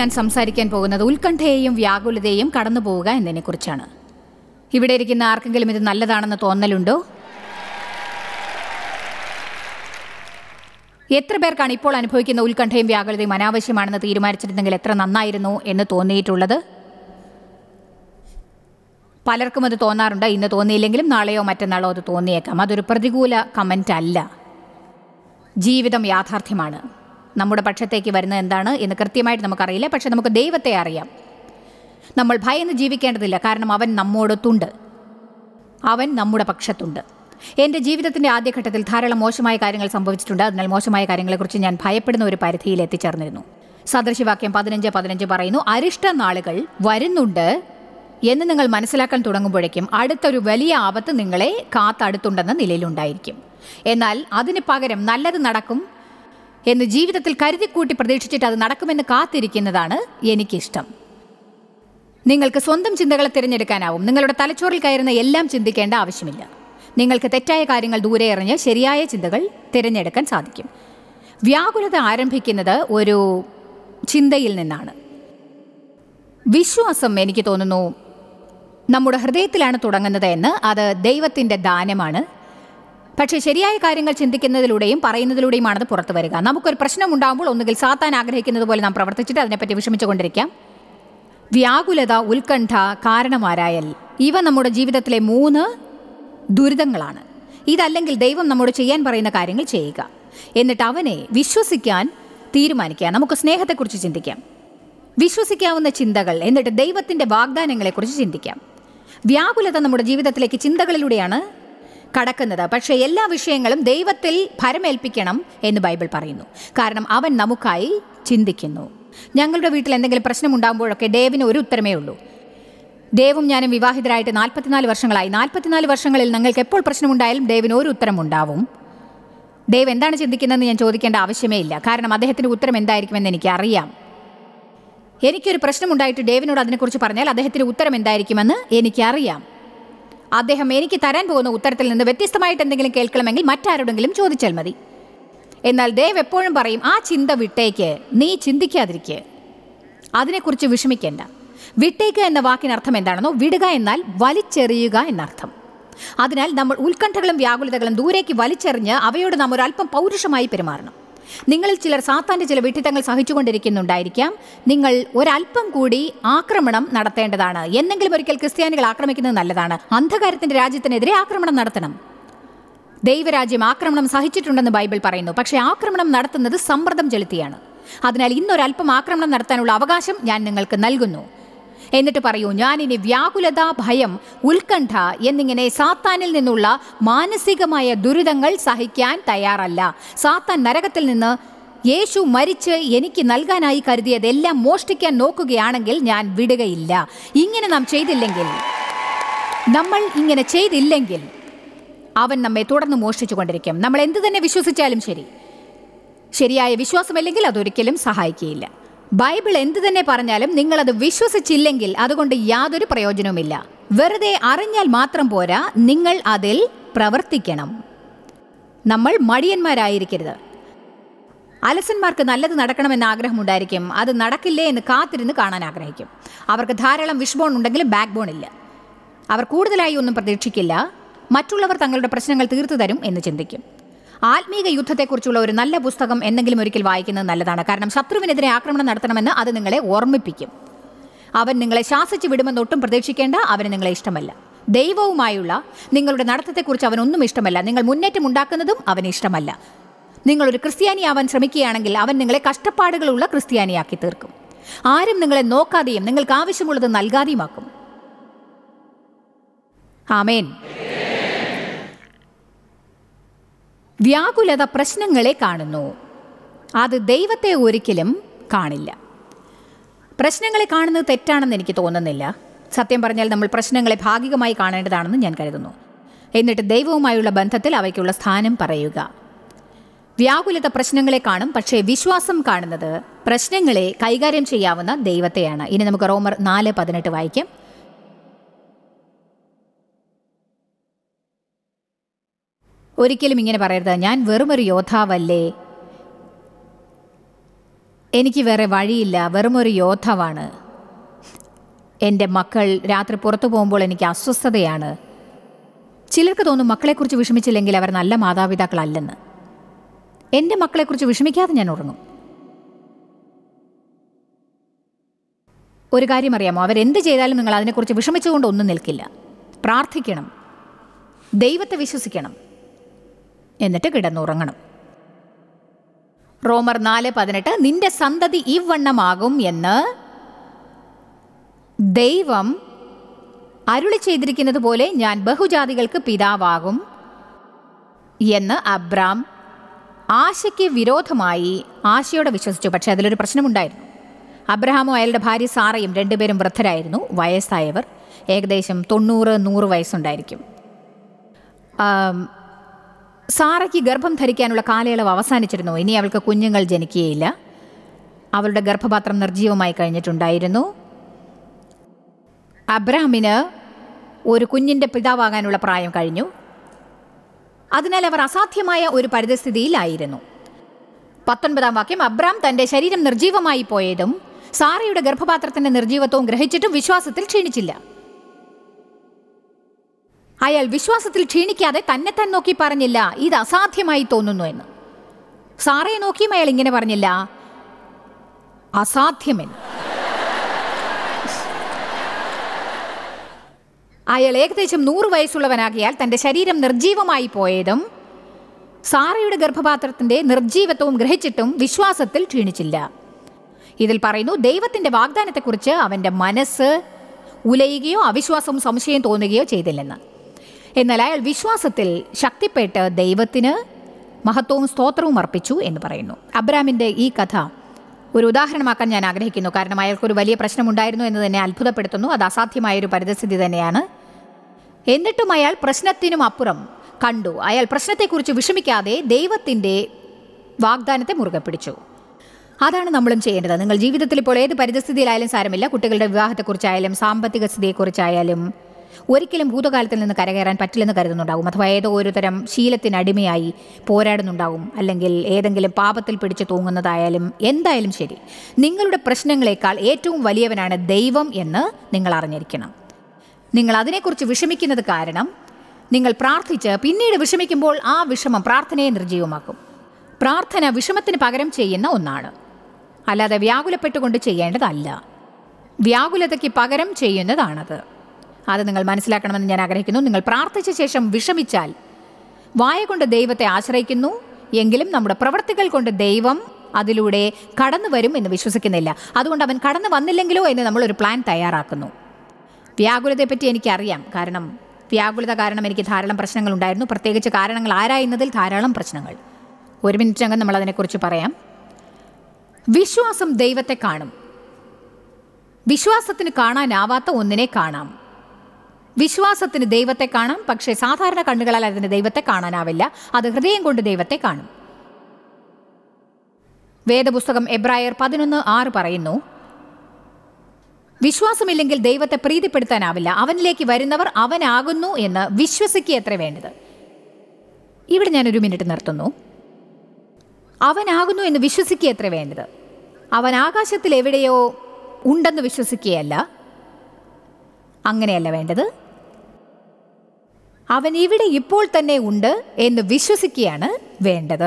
ഞാൻ സംസാരിക്കാൻ പോകുന്നത് ഉത്കണ്ഠയെയും വ്യാകുലതയെയും കടന്നു പോവുക എന്നതിനെക്കുറിച്ചാണ് ഇവിടെ ഇരിക്കുന്ന ആർക്കെങ്കിലും ഇത് നല്ലതാണെന്ന് തോന്നലുണ്ടോ എത്ര പേർക്കാണ് ഇപ്പോൾ അനുഭവിക്കുന്ന ഉത്കണ്ഠയും വ്യാകുലതയും അനാവശ്യമാണെന്ന് തീരുമാനിച്ചിരുന്നെങ്കിൽ എത്ര നന്നായിരുന്നു എന്ന് തോന്നിയിട്ടുള്ളത് പലർക്കും അത് തോന്നാറുണ്ട് ഇന്ന് തോന്നിയില്ലെങ്കിലും നാളെയോ മറ്റന്നാളോ അത് തോന്നിയേക്കാം അതൊരു പ്രതികൂല കമൻ്റ് അല്ല ജീവിതം യാഥാർത്ഥ്യമാണ് നമ്മുടെ പക്ഷത്തേക്ക് വരുന്നത് എന്താണ് എന്ന് കൃത്യമായിട്ട് നമുക്കറിയില്ല പക്ഷെ നമുക്ക് ദൈവത്തെ അറിയാം നമ്മൾ ഭയന്ന് ജീവിക്കേണ്ടതില്ല കാരണം അവൻ നമ്മോടൊത്തുണ്ട് അവൻ നമ്മുടെ പക്ഷത്തുണ്ട് എൻ്റെ ജീവിതത്തിൻ്റെ ആദ്യഘട്ടത്തിൽ ധാരാളം മോശമായ കാര്യങ്ങൾ സംഭവിച്ചിട്ടുണ്ട് അതിനാൽ മോശമായ കാര്യങ്ങളെക്കുറിച്ച് ഞാൻ ഭയപ്പെടുന്ന ഒരു പരിധിയിൽ എത്തിച്ചേർന്നിരുന്നു സദൃശവാക്യം പതിനഞ്ച് പതിനഞ്ച് പറയുന്നു അരിഷ്ട നാളുകൾ വരുന്നുണ്ട് എന്ന് നിങ്ങൾ മനസ്സിലാക്കാൻ തുടങ്ങുമ്പോഴേക്കും അടുത്തൊരു വലിയ ആപത്ത് നിങ്ങളെ കാത്തടുത്തുണ്ടെന്ന നിലയിലുണ്ടായിരിക്കും എന്നാൽ അതിന് പകരം നല്ലത് നടക്കും എന്ന് ജീവിതത്തിൽ കരുതിക്കൂട്ടി പ്രതീക്ഷിച്ചിട്ട് അത് നടക്കുമെന്ന് കാത്തിരിക്കുന്നതാണ് എനിക്കിഷ്ടം നിങ്ങൾക്ക് സ്വന്തം ചിന്തകളെ തിരഞ്ഞെടുക്കാനാവും നിങ്ങളുടെ തലച്ചോറിൽ കയറുന്ന എല്ലാം ചിന്തിക്കേണ്ട ആവശ്യമില്ല നിങ്ങൾക്ക് തെറ്റായ കാര്യങ്ങൾ ദൂരെ എറിഞ്ഞ് ശരിയായ ചിന്തകൾ തിരഞ്ഞെടുക്കാൻ സാധിക്കും വ്യാകുലത ആരംഭിക്കുന്നത് ഒരു ചിന്തയിൽ നിന്നാണ് വിശ്വാസം എനിക്ക് തോന്നുന്നു നമ്മുടെ ഹൃദയത്തിലാണ് തുടങ്ങുന്നത് എന്ന് അത് ദൈവത്തിൻ്റെ ദാനമാണ് പക്ഷേ ശരിയായ കാര്യങ്ങൾ ചിന്തിക്കുന്നതിലൂടെയും പറയുന്നതിലൂടെയുമാണ് അത് പുറത്തു വരിക നമുക്കൊരു പ്രശ്നം ഉണ്ടാകുമ്പോൾ ഒന്നുകിൽ സാത്താൻ ആഗ്രഹിക്കുന്നത് പോലെ നാം പ്രവർത്തിച്ചിട്ട് അതിനെപ്പറ്റി വിഷമിച്ചുകൊണ്ടിരിക്കാം വ്യാകുലത ഉത്കണ്ഠ കാരണമാരായൽ ഇവ നമ്മുടെ ജീവിതത്തിലെ മൂന്ന് ദുരിതങ്ങളാണ് ഇതല്ലെങ്കിൽ ദൈവം നമ്മോട് ചെയ്യാൻ പറയുന്ന കാര്യങ്ങൾ ചെയ്യുക എന്നിട്ട് അവനെ വിശ്വസിക്കാൻ തീരുമാനിക്കുക നമുക്ക് സ്നേഹത്തെക്കുറിച്ച് ചിന്തിക്കാം വിശ്വസിക്കാവുന്ന ചിന്തകൾ എന്നിട്ട് ദൈവത്തിൻ്റെ വാഗ്ദാനങ്ങളെക്കുറിച്ച് ചിന്തിക്കാം വ്യാകുലത നമ്മുടെ ജീവിതത്തിലേക്ക് ചിന്തകളിലൂടെയാണ് കടക്കുന്നത് പക്ഷേ എല്ലാ വിഷയങ്ങളും ദൈവത്തിൽ ഭരമേൽപ്പിക്കണം എന്ന് ബൈബിൾ പറയുന്നു കാരണം അവൻ നമുക്കായി ചിന്തിക്കുന്നു ഞങ്ങളുടെ വീട്ടിൽ എന്തെങ്കിലും പ്രശ്നമുണ്ടാകുമ്പോഴൊക്കെ ഡേവിന് ഒരു ഉത്തരമേ ഉള്ളൂ ദേവും ഞാനും വിവാഹിതരായിട്ട് നാൽപ്പത്തിനാല് വർഷങ്ങളായി നാൽപ്പത്തിനാല് വർഷങ്ങളിൽ ഞങ്ങൾക്ക് എപ്പോൾ പ്രശ്നമുണ്ടായാലും ദേവിന് ഒരു ഉത്തരം ഉണ്ടാവും ദേവ് എന്താണ് ചിന്തിക്കുന്നതെന്ന് ഞാൻ ചോദിക്കേണ്ട ആവശ്യമേ ഇല്ല കാരണം അദ്ദേഹത്തിൻ്റെ ഉത്തരം എന്തായിരിക്കുമെന്ന് എനിക്ക് അറിയാം എനിക്കൊരു പ്രശ്നമുണ്ടായിട്ട് ഡേവിനോട് അതിനെക്കുറിച്ച് പറഞ്ഞാൽ അദ്ദേഹത്തിൻ്റെ ഉത്തരം എന്തായിരിക്കുമെന്ന് എനിക്കറിയാം അദ്ദേഹം എനിക്ക് തരാൻ പോകുന്ന ഉത്തരത്തിൽ നിന്ന് വ്യത്യസ്തമായിട്ട് എന്തെങ്കിലും കേൾക്കണമെങ്കിൽ മറ്റാരോടെങ്കിലും ചോദിച്ചാൽ മതി എന്നാൽ ദേവ് എപ്പോഴും പറയും ആ ചിന്ത വിട്ടേക്ക് നീ ചിന്തിക്കാതിരിക്കുക അതിനെക്കുറിച്ച് വിഷമിക്കേണ്ട വിട്ടേക്ക് എന്ന വാക്കിനർത്ഥം എന്താണെന്നോ വിടുക എന്നാൽ വലിച്ചെറിയുക എന്നർത്ഥം അതിനാൽ നമ്മൾ ഉത്കണ്ഠകളും വ്യാകുലതകളും ദൂരേക്ക് വലിച്ചെറിഞ്ഞ് അവയോട് നാം ഒരല്പം പൗരുഷമായി പെരുമാറണം നിങ്ങളിൽ ചിലർ സാത്താൻ്റെ ചില വിട്ടിത്തങ്ങൾ സഹിച്ചുകൊണ്ടിരിക്കുന്നുണ്ടായിരിക്കാം നിങ്ങൾ ഒരല്പം കൂടി ആക്രമണം നടത്തേണ്ടതാണ് എന്നെങ്കിലും ഒരിക്കൽ ക്രിസ്ത്യാനികൾ ആക്രമിക്കുന്നത് നല്ലതാണ് അന്ധകാരത്തിന്റെ രാജ്യത്തിനെതിരെ ആക്രമണം നടത്തണം ദൈവരാജ്യം ആക്രമണം സഹിച്ചിട്ടുണ്ടെന്ന് ബൈബിൾ പറയുന്നു പക്ഷേ ആക്രമണം നടത്തുന്നത് സമ്മർദ്ദം ചെലുത്തിയാണ് അതിനാൽ ഇന്നൊരല്പം ആക്രമണം നടത്താനുള്ള അവകാശം ഞാൻ നിങ്ങൾക്ക് നൽകുന്നു എന്നിട്ട് പറയൂ ഞാൻ ഇനി വ്യാകുലത ഭയം ഉത്കണ്ഠ എന്നിങ്ങനെ സാത്താനിൽ നിന്നുള്ള മാനസികമായ ദുരിതങ്ങൾ സഹിക്കാൻ തയ്യാറല്ല സാത്താൻ നരകത്തിൽ നിന്ന് യേശു മരിച്ച് എനിക്ക് നൽകാനായി കരുതിയതെല്ലാം മോഷ്ടിക്കാൻ നോക്കുകയാണെങ്കിൽ ഞാൻ വിടുകയില്ല ഇങ്ങനെ നാം ചെയ്തില്ലെങ്കിൽ നമ്മൾ ഇങ്ങനെ ചെയ്തില്ലെങ്കിൽ അവൻ നമ്മെ തുടർന്ന് മോഷ്ടിച്ചു കൊണ്ടിരിക്കും നമ്മൾ എന്തു തന്നെ വിശ്വസിച്ചാലും ശരി ശരിയായ വിശ്വാസമില്ലെങ്കിൽ അതൊരിക്കലും സഹായിക്കുകയില്ല ബൈബിൾ എന്തു തന്നെ പറഞ്ഞാലും നിങ്ങളത് വിശ്വസിച്ചില്ലെങ്കിൽ അതുകൊണ്ട് യാതൊരു പ്രയോജനവുമില്ല വെറുതെ അറിഞ്ഞാൽ മാത്രം പോരാ നിങ്ങൾ അതിൽ പ്രവർത്തിക്കണം നമ്മൾ മടിയന്മാരായിരിക്കരുത് അലസന്മാർക്ക് നല്ലത് നടക്കണമെന്ന് ആഗ്രഹമുണ്ടായിരിക്കും അത് നടക്കില്ലേ എന്ന് കാത്തിരുന്ന് കാണാൻ ആഗ്രഹിക്കും അവർക്ക് ധാരാളം വിഷ്ബോൺ ഉണ്ടെങ്കിലും ബാക്ക് ബോൺ ഇല്ല അവർ കൂടുതലായി ഒന്നും പ്രതീക്ഷിക്കില്ല മറ്റുള്ളവർ തങ്ങളുടെ പ്രശ്നങ്ങൾ തീർത്തു തരും എന്ന് ചിന്തിക്കും ആത്മീക യുദ്ധത്തെക്കുറിച്ചുള്ള ഒരു നല്ല പുസ്തകം എന്തെങ്കിലും ഒരിക്കൽ വായിക്കുന്നത് നല്ലതാണ് കാരണം ശത്രുവിനെതിരെ ആക്രമണം നടത്തണമെന്ന് അത് നിങ്ങളെ ഓർമ്മിപ്പിക്കും അവൻ നിങ്ങളെ ശാസിച്ച് വിടുമെന്ന് ഒട്ടും പ്രതീക്ഷിക്കേണ്ട അവന് നിങ്ങളെ ഇഷ്ടമല്ല ദൈവവുമായുള്ള നിങ്ങളുടെ നടത്തത്തെക്കുറിച്ച് അവനൊന്നും ഇഷ്ടമല്ല നിങ്ങൾ മുന്നേറ്റം ഉണ്ടാക്കുന്നതും അവന് ഇഷ്ടമല്ല നിങ്ങളൊരു ക്രിസ്ത്യാനിയാവാൻ ശ്രമിക്കുകയാണെങ്കിൽ അവൻ നിങ്ങളെ കഷ്ടപ്പാടുകളുള്ള ക്രിസ്ത്യാനിയാക്കി തീർക്കും ആരും നിങ്ങളെ നോക്കാതെയും നിങ്ങൾക്ക് ആവശ്യമുള്ളത് നൽകാതെയുമാക്കും ആമേൻ വ്യാകുലത പ്രശ്നങ്ങളെ കാണുന്നു അത് ദൈവത്തെ ഒരിക്കലും കാണില്ല പ്രശ്നങ്ങളെ കാണുന്നത് തെറ്റാണെന്ന് എനിക്ക് തോന്നുന്നില്ല സത്യം പറഞ്ഞാൽ നമ്മൾ പ്രശ്നങ്ങളെ ഭാഗികമായി കാണേണ്ടതാണെന്ന് ഞാൻ കരുതുന്നു എന്നിട്ട് ദൈവവുമായുള്ള ബന്ധത്തിൽ അവയ്ക്കുള്ള സ്ഥാനം പറയുക വ്യാകുലത പ്രശ്നങ്ങളെ കാണും പക്ഷേ വിശ്വാസം കാണുന്നത് പ്രശ്നങ്ങളെ കൈകാര്യം ചെയ്യാവുന്ന ദൈവത്തെയാണ് ഇനി നമുക്ക് റോമർ നാല് പതിനെട്ട് വായിക്കാം ഒരിക്കലും ഇങ്ങനെ പറയരുത് ഞാൻ വെറുമൊരു യോദ്ധാവല്ലേ എനിക്ക് വേറെ വഴിയില്ല വെറുമൊരു യോദ്ധാവാണ് എൻ്റെ മക്കൾ രാത്രി പുറത്തു പോകുമ്പോൾ എനിക്ക് അസ്വസ്ഥതയാണ് ചിലർക്ക് തോന്നും മക്കളെക്കുറിച്ച് വിഷമിച്ചില്ലെങ്കിൽ അവർ നല്ല മാതാപിതാക്കളല്ലെന്ന് എൻ്റെ മക്കളെക്കുറിച്ച് വിഷമിക്കാതെ ഞാൻ ഉറങ്ങും ഒരു കാര്യം അറിയാമോ അവരെന്ത് ചെയ്താലും നിങ്ങൾ അതിനെക്കുറിച്ച് വിഷമിച്ചുകൊണ്ട് ഒന്നും നിൽക്കില്ല പ്രാർത്ഥിക്കണം ദൈവത്തെ വിശ്വസിക്കണം എന്നിട്ട് കിടന്നുറങ്ങണം റോമർ നാല് പതിനെട്ട് നിന്റെ സന്തതി ഇവണ്ണമാകും എന്ന് ദൈവം അരുളി ചെയ്തിരിക്കുന്നത് പോലെ ഞാൻ ബഹുജാതികൾക്ക് പിതാവാകും എന്ന് അബ്രാം ആശയ്ക്ക് വിരോധമായി ആശയോടെ വിശ്വസിച്ചു പക്ഷെ അതിലൊരു പ്രശ്നമുണ്ടായിരുന്നു അബ്രഹാമും അയാളുടെ ഭാര്യ സാറയും രണ്ടുപേരും വൃദ്ധരായിരുന്നു വയസ്സായവർ ഏകദേശം തൊണ്ണൂറ് നൂറ് വയസ്സുണ്ടായിരിക്കും ആം, സാറയ്ക്ക് ഗർഭം ധരിക്കാനുള്ള കാലയളവ് അവസാനിച്ചിരുന്നു ഇനി അവൾക്ക് കുഞ്ഞുങ്ങൾ ജനിക്കുകയില്ല അവളുടെ ഗർഭപാത്രം നിർജീവമായി കഴിഞ്ഞിട്ടുണ്ടായിരുന്നു അബ്രാമിന് ഒരു കുഞ്ഞിൻ്റെ പിതാവാകാനുള്ള പ്രായം കഴിഞ്ഞു അതിനാൽ അവർ അസാധ്യമായ ഒരു പരിതസ്ഥിതിയിലായിരുന്നു പത്തൊൻപതാം വാക്യം അബ്രാം തന്റെ ശരീരം നിർജീവമായി പോയതും സാറയുടെ ഗർഭപാത്രത്തിന്റെ നിർജീവത്വവും ഗ്രഹിച്ചിട്ടും വിശ്വാസത്തിൽ ക്ഷീണിച്ചില്ല അയാൾ വിശ്വാസത്തിൽ ക്ഷീണിക്കാതെ തന്നെ താൻ നോക്കി പറഞ്ഞില്ല ഇത് അസാധ്യമായി തോന്നുന്നു എന്ന് സാറയെ നോക്കിയും അയാൾ ഇങ്ങനെ പറഞ്ഞില്ല അസാധ്യമെന്ന് അയാൾ ഏകദേശം നൂറ് വയസ്സുള്ളവനാകിയാൽ തന്റെ ശരീരം നിർജീവമായി പോയതും സാറയുടെ ഗർഭപാത്രത്തിന്റെ നിർജീവത്വവും ഗ്രഹിച്ചിട്ടും വിശ്വാസത്തിൽ ക്ഷീണിച്ചില്ല ഇതിൽ പറയുന്നു ദൈവത്തിന്റെ വാഗ്ദാനത്തെക്കുറിച്ച് അവന്റെ മനസ്സ് ഉലയുകയോ അവിശ്വാസവും സംശയം തോന്നുകയോ ചെയ്തില്ലെന്ന് എന്നാൽ അയാൾ വിശ്വാസത്തിൽ ശക്തിപ്പെട്ട് ദൈവത്തിന് മഹത്വവും സ്തോത്രവും അർപ്പിച്ചു എന്ന് പറയുന്നു അബ്രാമിന്റെ ഈ കഥ ഒരു ഉദാഹരണമാക്കാൻ ഞാൻ ആഗ്രഹിക്കുന്നു കാരണം അയാൾക്കൊരു വലിയ പ്രശ്നമുണ്ടായിരുന്നു എന്ന് തന്നെ അത്ഭുതപ്പെടുത്തുന്നു അത് അസാധ്യമായ ഒരു പരിതസ്ഥിതി തന്നെയാണ് എന്നിട്ടും അയാൾ പ്രശ്നത്തിനും അപ്പുറം കണ്ടു അയാൾ പ്രശ്നത്തെക്കുറിച്ച് വിഷമിക്കാതെ ദൈവത്തിൻ്റെ വാഗ്ദാനത്തെ മുറുകെ പിടിച്ചു അതാണ് നമ്മളും ചെയ്യേണ്ടത് നിങ്ങൾ ജീവിതത്തിൽ ഇപ്പോൾ ഏത് പരിതസ്ഥിതിയിലായാലും സാരമില്ല കുട്ടികളുടെ വിവാഹത്തെക്കുറിച്ചായാലും സാമ്പത്തിക സ്ഥിതിയെക്കുറിച്ചായാലും ഒരിക്കലും ഭൂതകാലത്തിൽ നിന്ന് കരകയറാൻ പറ്റില്ലെന്ന് കരുതുന്നുണ്ടാകും അഥവാ ഏതോ ഒരു തരം ശീലത്തിനടിമയായി പോരാടുന്നുണ്ടാകും അല്ലെങ്കിൽ ഏതെങ്കിലും പാപത്തിൽ പിടിച്ചു തൂങ്ങുന്നതായാലും എന്തായാലും ശരി നിങ്ങളുടെ പ്രശ്നങ്ങളെക്കാൾ ഏറ്റവും വലിയവനാണ് ദൈവം എന്ന് നിങ്ങൾ അറിഞ്ഞിരിക്കണം നിങ്ങൾ അതിനെക്കുറിച്ച് വിഷമിക്കുന്നത് കാരണം നിങ്ങൾ പ്രാർത്ഥിച്ച് പിന്നീട് വിഷമിക്കുമ്പോൾ ആ വിഷമം പ്രാർത്ഥനയെ നിർജ്ജീവമാക്കും പ്രാർത്ഥന വിഷമത്തിന് പകരം ചെയ്യുന്ന ഒന്നാണ് അല്ലാതെ വ്യാകുലപ്പെട്ടുകൊണ്ട് ചെയ്യേണ്ടതല്ല വ്യാകുലതയ്ക്ക് പകരം ചെയ്യുന്നതാണത് അത് നിങ്ങൾ മനസ്സിലാക്കണമെന്ന് ഞാൻ ആഗ്രഹിക്കുന്നു നിങ്ങൾ പ്രാർത്ഥിച്ച ശേഷം വിഷമിച്ചാൽ വായ കൊണ്ട് ദൈവത്തെ ആശ്രയിക്കുന്നു എങ്കിലും നമ്മുടെ പ്രവർത്തികൾ കൊണ്ട് ദൈവം അതിലൂടെ കടന്നു വരും എന്ന് വിശ്വസിക്കുന്നില്ല അതുകൊണ്ട് അവൻ കടന്നു വന്നില്ലെങ്കിലോ എന്ന് നമ്മൾ ഒരു പ്ലാൻ തയ്യാറാക്കുന്നു വ്യാകുലതയെപ്പറ്റി എനിക്കറിയാം കാരണം വ്യാകുലത കാരണം എനിക്ക് ധാരാളം പ്രശ്നങ്ങൾ ഉണ്ടായിരുന്നു പ്രത്യേകിച്ച് കാരണങ്ങൾ ആരായുന്നതിൽ ധാരാളം പ്രശ്നങ്ങൾ ഒരു മിനിറ്റകം നമ്മൾ അതിനെക്കുറിച്ച് പറയാം വിശ്വാസം ദൈവത്തെ കാണും വിശ്വാസത്തിന് കാണാനാവാത്ത ഒന്നിനെ കാണാം വിശ്വാസത്തിന് ദൈവത്തെ കാണാം പക്ഷേ സാധാരണ കണ്ണുകളാൽ അതിന് ദൈവത്തെ കാണാനാവില്ല അത് ഹൃദയം കൊണ്ട് ദൈവത്തെ കാണും വേദപുസ്തകം എബ്രായർ പതിനൊന്ന് ആറ് പറയുന്നു വിശ്വാസമില്ലെങ്കിൽ ദൈവത്തെ പ്രീതിപ്പെടുത്താനാവില്ല അവനിലേക്ക് വരുന്നവർ അവനാകുന്നു എന്ന് വിശ്വസിക്കുക എത്ര വേണ്ടത് ഇവിടെ ഞാനൊരു മിനിറ്റ് നിർത്തുന്നു അവനാകുന്നു എന്ന് വിശ്വസിക്കുക എത്ര വേണ്ടത് അവൻ ആകാശത്തിൽ എവിടെയോ ഉണ്ടെന്ന് വിശ്വസിക്കുകയല്ല അങ്ങനെയല്ല വേണ്ടത് അവൻ ഇവിടെ ഇപ്പോൾ തന്നെ ഉണ്ട് എന്ന് വിശ്വസിക്കുകയാണ് വേണ്ടത്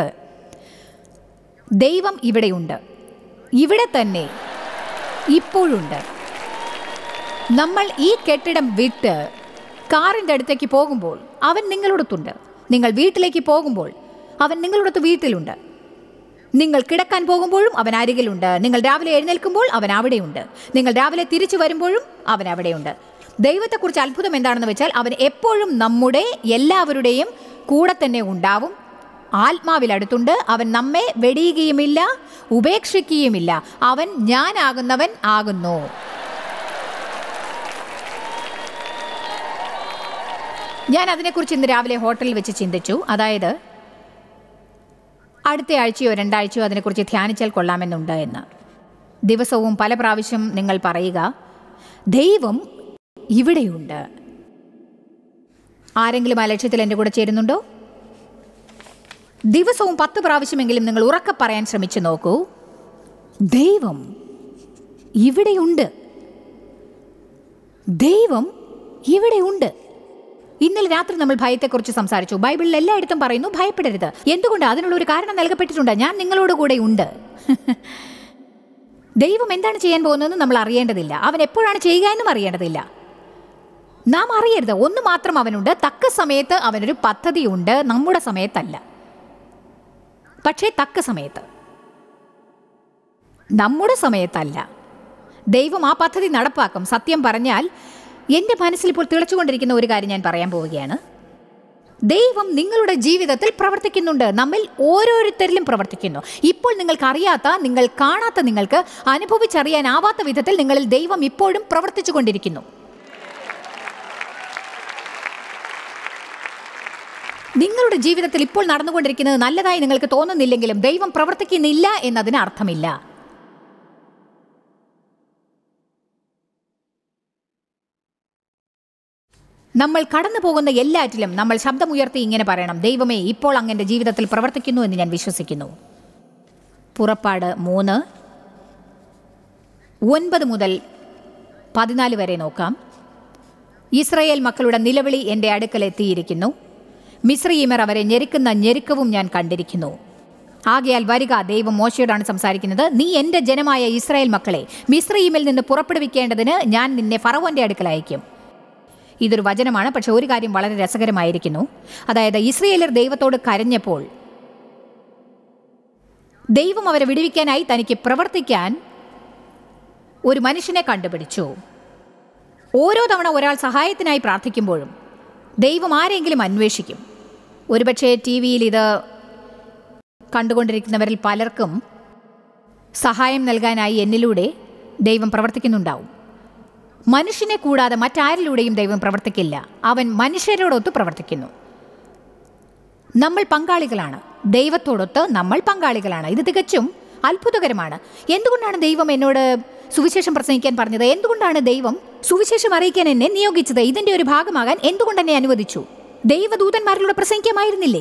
ദൈവം ഇവിടെയുണ്ട് ഇവിടെ തന്നെ ഇപ്പോഴുണ്ട് നമ്മൾ ഈ കെട്ടിടം വിട്ട് കാറിൻ്റെ അടുത്തേക്ക് പോകുമ്പോൾ അവൻ നിങ്ങളോടൊത്തുണ്ട് നിങ്ങൾ വീട്ടിലേക്ക് പോകുമ്പോൾ അവൻ നിങ്ങളോടൊത്ത് വീട്ടിലുണ്ട് നിങ്ങൾ കിടക്കാൻ പോകുമ്പോഴും അവൻ അരികിലുണ്ട് നിങ്ങൾ രാവിലെ എഴുന്നേൽക്കുമ്പോൾ അവൻ അവിടെയുണ്ട് നിങ്ങൾ രാവിലെ തിരിച്ചു വരുമ്പോഴും അവൻ അവിടെയുണ്ട് ദൈവത്തെക്കുറിച്ച് അത്ഭുതം എന്താണെന്ന് വെച്ചാൽ അവൻ എപ്പോഴും നമ്മുടെ എല്ലാവരുടെയും കൂടെ തന്നെ ഉണ്ടാവും ആത്മാവിൽ അടുത്തുണ്ട് അവൻ നമ്മെ വെടിയുകയുമില്ല ഉപേക്ഷിക്കുകയുമില്ല അവൻ ഞാനാകുന്നവൻ ആകുന്നു ഞാൻ അതിനെക്കുറിച്ച് ഇന്ന് രാവിലെ ഹോട്ടലിൽ വെച്ച് ചിന്തിച്ചു അതായത് അടുത്ത ആഴ്ചയോ രണ്ടാഴ്ചയോ അതിനെക്കുറിച്ച് ധ്യാനിച്ചാൽ കൊള്ളാമെന്നുണ്ട് എന്ന് ദിവസവും പല പ്രാവശ്യം നിങ്ങൾ പറയുക ദൈവം ഇവിടെയുണ്ട് ആരെങ്കിലും ആ ലക്ഷ്യത്തിൽ എൻ്റെ കൂടെ ചേരുന്നുണ്ടോ ദിവസവും പത്ത് പ്രാവശ്യമെങ്കിലും നിങ്ങൾ ഉറക്കെ പറയാൻ ശ്രമിച്ചു നോക്കൂ ദൈവം ഇവിടെയുണ്ട് ദൈവം ഇവിടെയുണ്ട് ഇന്നലെ രാത്രി നമ്മൾ ഭയത്തെക്കുറിച്ച് സംസാരിച്ചു ബൈബിളിൽ എല്ലായിടത്തും പറയുന്നു ഭയപ്പെടരുത് എന്തുകൊണ്ട് അതിനുള്ള ഒരു കാരണം നൽകപ്പെട്ടിട്ടുണ്ട് ഞാൻ നിങ്ങളോട് കൂടെ ഉണ്ട് ദൈവം എന്താണ് ചെയ്യാൻ പോകുന്നതെന്ന് നമ്മൾ അറിയേണ്ടതില്ല അവൻ എപ്പോഴാണ് ചെയ്യുക എന്നും അറിയേണ്ടതില്ല നാം അറിയരുത് ഒന്ന് മാത്രം അവനുണ്ട് തക്ക സമയത്ത് അവനൊരു പദ്ധതിയുണ്ട് നമ്മുടെ സമയത്തല്ല പക്ഷേ തക്ക സമയത്ത് നമ്മുടെ സമയത്തല്ല ദൈവം ആ പദ്ധതി നടപ്പാക്കും സത്യം പറഞ്ഞാൽ എൻ്റെ മനസ്സിൽ ഇപ്പോൾ തിളച്ചുകൊണ്ടിരിക്കുന്ന ഒരു കാര്യം ഞാൻ പറയാൻ പോവുകയാണ് ദൈവം നിങ്ങളുടെ ജീവിതത്തിൽ പ്രവർത്തിക്കുന്നുണ്ട് നമ്മിൽ ഓരോരുത്തരിലും പ്രവർത്തിക്കുന്നു ഇപ്പോൾ നിങ്ങൾക്ക് അറിയാത്ത നിങ്ങൾ കാണാത്ത നിങ്ങൾക്ക് അനുഭവിച്ചറിയാനാവാത്ത വിധത്തിൽ നിങ്ങളിൽ ദൈവം ഇപ്പോഴും പ്രവർത്തിച്ചു കൊണ്ടിരിക്കുന്നു നിങ്ങളുടെ ജീവിതത്തിൽ ഇപ്പോൾ നടന്നുകൊണ്ടിരിക്കുന്നത് നല്ലതായി നിങ്ങൾക്ക് തോന്നുന്നില്ലെങ്കിലും ദൈവം പ്രവർത്തിക്കുന്നില്ല എന്നതിന് അർത്ഥമില്ല നമ്മൾ കടന്നു പോകുന്ന എല്ലാറ്റിലും നമ്മൾ ശബ്ദമുയർത്തി ഇങ്ങനെ പറയണം ദൈവമേ ഇപ്പോൾ അങ്ങൻ്റെ ജീവിതത്തിൽ പ്രവർത്തിക്കുന്നു എന്ന് ഞാൻ വിശ്വസിക്കുന്നു പുറപ്പാട് മൂന്ന് ഒൻപത് മുതൽ പതിനാല് വരെ നോക്കാം ഇസ്രയേൽ മക്കളുടെ നിലവിളി എൻ്റെ അടുക്കൽ എത്തിയിരിക്കുന്നു മിശ്രീമർ അവരെ ഞെരുക്കുന്ന ഞെരുക്കവും ഞാൻ കണ്ടിരിക്കുന്നു ആകയാൽ വരിക ദൈവം മോശയോടാണ് സംസാരിക്കുന്നത് നീ എൻ്റെ ജനമായ ഇസ്രായേൽ മക്കളെ മിശ്രീമിൽ നിന്ന് പുറപ്പെടുവിക്കേണ്ടതിന് ഞാൻ നിന്നെ ഫറവോൻ്റെ അടുക്കൽ അയക്കും ഇതൊരു വചനമാണ് പക്ഷെ ഒരു കാര്യം വളരെ രസകരമായിരിക്കുന്നു അതായത് ഇസ്രയേലർ ദൈവത്തോട് കരഞ്ഞപ്പോൾ ദൈവം അവരെ വിടുവിക്കാനായി തനിക്ക് പ്രവർത്തിക്കാൻ ഒരു മനുഷ്യനെ കണ്ടുപിടിച്ചു ഓരോ തവണ ഒരാൾ സഹായത്തിനായി പ്രാർത്ഥിക്കുമ്പോഴും ദൈവം ആരെങ്കിലും അന്വേഷിക്കും ഒരുപക്ഷെ ടി വിയിൽ ഇത് കണ്ടുകൊണ്ടിരിക്കുന്നവരിൽ പലർക്കും സഹായം നൽകാനായി എന്നിലൂടെ ദൈവം പ്രവർത്തിക്കുന്നുണ്ടാവും മനുഷ്യനെ കൂടാതെ മറ്റാരിലൂടെയും ദൈവം പ്രവർത്തിക്കില്ല അവൻ മനുഷ്യരോടൊത്ത് പ്രവർത്തിക്കുന്നു നമ്മൾ പങ്കാളികളാണ് ദൈവത്തോടൊത്ത് നമ്മൾ പങ്കാളികളാണ് ഇത് തികച്ചും അത്ഭുതകരമാണ് എന്തുകൊണ്ടാണ് ദൈവം എന്നോട് സുവിശേഷം പ്രസംഗിക്കാൻ പറഞ്ഞത് എന്തുകൊണ്ടാണ് ദൈവം സുവിശേഷം അറിയിക്കാൻ എന്നെ നിയോഗിച്ചത് ഇതിന്റെ ഒരു ഭാഗമാകാൻ എന്തുകൊണ്ട് എന്നെ അനുവദിച്ചു ദൈവദൂതന്മാരിലൂടെ പ്രസംഗിക്കാമായിരുന്നില്ലേ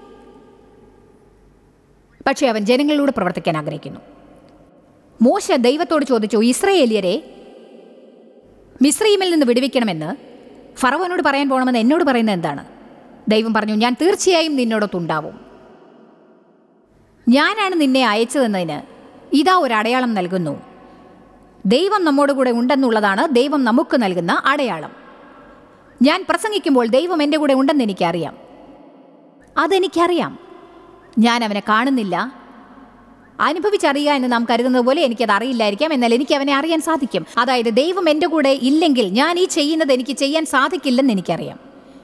പക്ഷേ അവൻ ജനങ്ങളിലൂടെ പ്രവർത്തിക്കാൻ ആഗ്രഹിക്കുന്നു മോശ ദൈവത്തോട് ചോദിച്ചു ഇസ്രയേലിയരെ മിശ്രീമിൽ നിന്ന് വിടുവിക്കണമെന്ന് ഫറവനോട് പറയാൻ പോകണമെന്ന് എന്നോട് പറയുന്നത് എന്താണ് ദൈവം പറഞ്ഞു ഞാൻ തീർച്ചയായും നിന്നോടൊത്തുണ്ടാവും ഞാനാണ് നിന്നെ അയച്ചതെന്നതിന് ഇതാ ഒരു അടയാളം നൽകുന്നു ദൈവം നമ്മോട് കൂടെ ഉണ്ടെന്നുള്ളതാണ് ദൈവം നമുക്ക് നൽകുന്ന അടയാളം ഞാൻ പ്രസംഗിക്കുമ്പോൾ ദൈവം എൻ്റെ കൂടെ ഉണ്ടെന്ന് എനിക്കറിയാം അതെനിക്കറിയാം ഞാൻ അവനെ കാണുന്നില്ല അനുഭവിച്ചറിയുക എന്ന് നാം കരുതുന്നത് പോലെ എനിക്കത് അറിയില്ലായിരിക്കാം എന്നാൽ എനിക്ക് അവനെ അറിയാൻ സാധിക്കും അതായത് ദൈവം എൻ്റെ കൂടെ ഇല്ലെങ്കിൽ ഞാൻ ഈ ചെയ്യുന്നത് എനിക്ക് ചെയ്യാൻ സാധിക്കില്ലെന്ന് എനിക്കറിയാം